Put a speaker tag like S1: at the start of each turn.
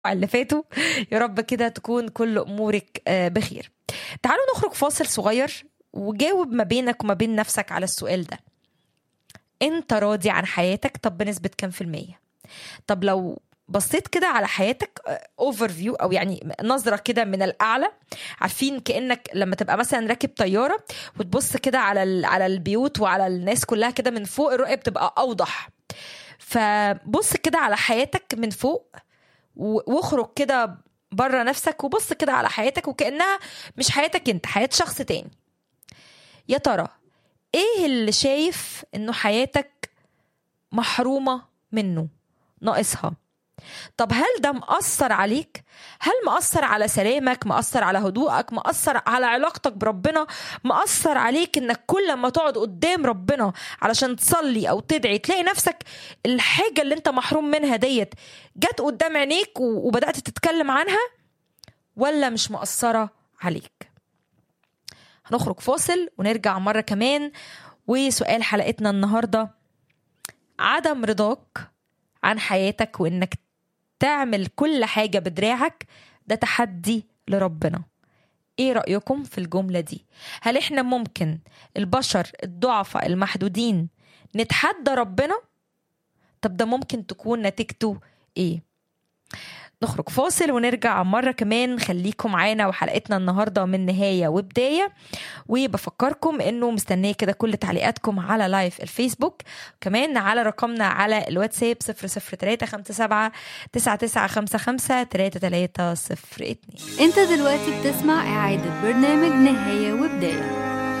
S1: اللي فاتوا يا رب كده تكون كل امورك آه، بخير تعالوا نخرج فاصل صغير وجاوب ما بينك وما بين نفسك على السؤال ده انت راضي عن حياتك طب بنسبة كام في المية طب لو بصيت كده على حياتك اوفر فيو او يعني نظره كده من الاعلى عارفين كانك لما تبقى مثلا راكب طياره وتبص كده على ال- على البيوت وعلى الناس كلها كده من فوق الرؤيه بتبقى اوضح فبص كده على حياتك من فوق و- واخرج كده بره نفسك وبص كده على حياتك وكانها مش حياتك انت حياه شخص تاني يا ترى ايه اللي شايف انه حياتك محرومه منه ناقصها طب هل ده مأثر عليك؟ هل مأثر على سلامك؟ مأثر على هدوءك؟ مأثر على علاقتك بربنا؟ مأثر عليك انك كل ما تقعد قدام ربنا علشان تصلي او تدعي تلاقي نفسك الحاجة اللي انت محروم منها ديت جت قدام عينيك و- وبدأت تتكلم عنها ولا مش مأثرة عليك؟ هنخرج فاصل ونرجع مرة كمان وسؤال حلقتنا النهاردة عدم رضاك عن حياتك وانك تعمل كل حاجة بدراعك ده تحدي لربنا ايه رأيكم في الجملة دي هل احنا ممكن البشر الضعفاء المحدودين نتحدى ربنا طب ده ممكن تكون نتيجته ايه نخرج فاصل ونرجع مرة كمان خليكم معانا وحلقتنا النهاردة من نهاية وبداية وبفكركم انه مستنية كده كل تعليقاتكم على لايف الفيسبوك كمان على رقمنا على الواتساب 00357 9955 3302
S2: انت دلوقتي بتسمع اعادة برنامج نهاية وبداية